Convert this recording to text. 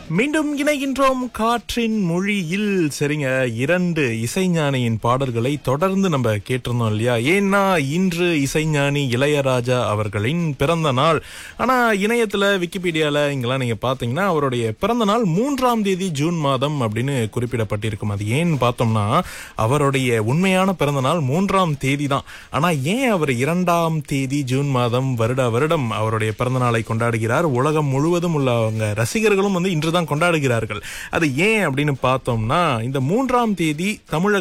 மீண்டும் இணைகின்றோம் காற்றின் மொழியில் சரிங்க இரண்டு இசைஞானியின் பாடல்களை தொடர்ந்து நம்ம கேட்டிருந்தோம் இல்லையா ஏன்னா இன்று இசைஞானி இளையராஜா அவர்களின் பிறந்த நாள் ஆனா இணையத்துல விக்கிபீடியால இங்கெல்லாம் நீங்க பாத்தீங்கன்னா அவருடைய பிறந்த நாள் மூன்றாம் தேதி ஜூன் மாதம் அப்படின்னு குறிப்பிடப்பட்டிருக்கும் அது ஏன்னு பார்த்தோம்னா அவருடைய உண்மையான பிறந்த நாள் மூன்றாம் தேதி தான் ஆனா ஏன் அவர் இரண்டாம் தேதி ஜூன் மாதம் வருட வருடம் அவருடைய பிறந்த நாளை கொண்டாடுகிறார் உலகம் முழுவதும் உள்ள அவங்க ரசிகர்களும் வந்து இன்றுதான் கொண்டாடுகிறார்கள் அது ஏன் அப்படின்னு பார்த்தோம்னா இந்த மூன்றாம் தேதி தமிழக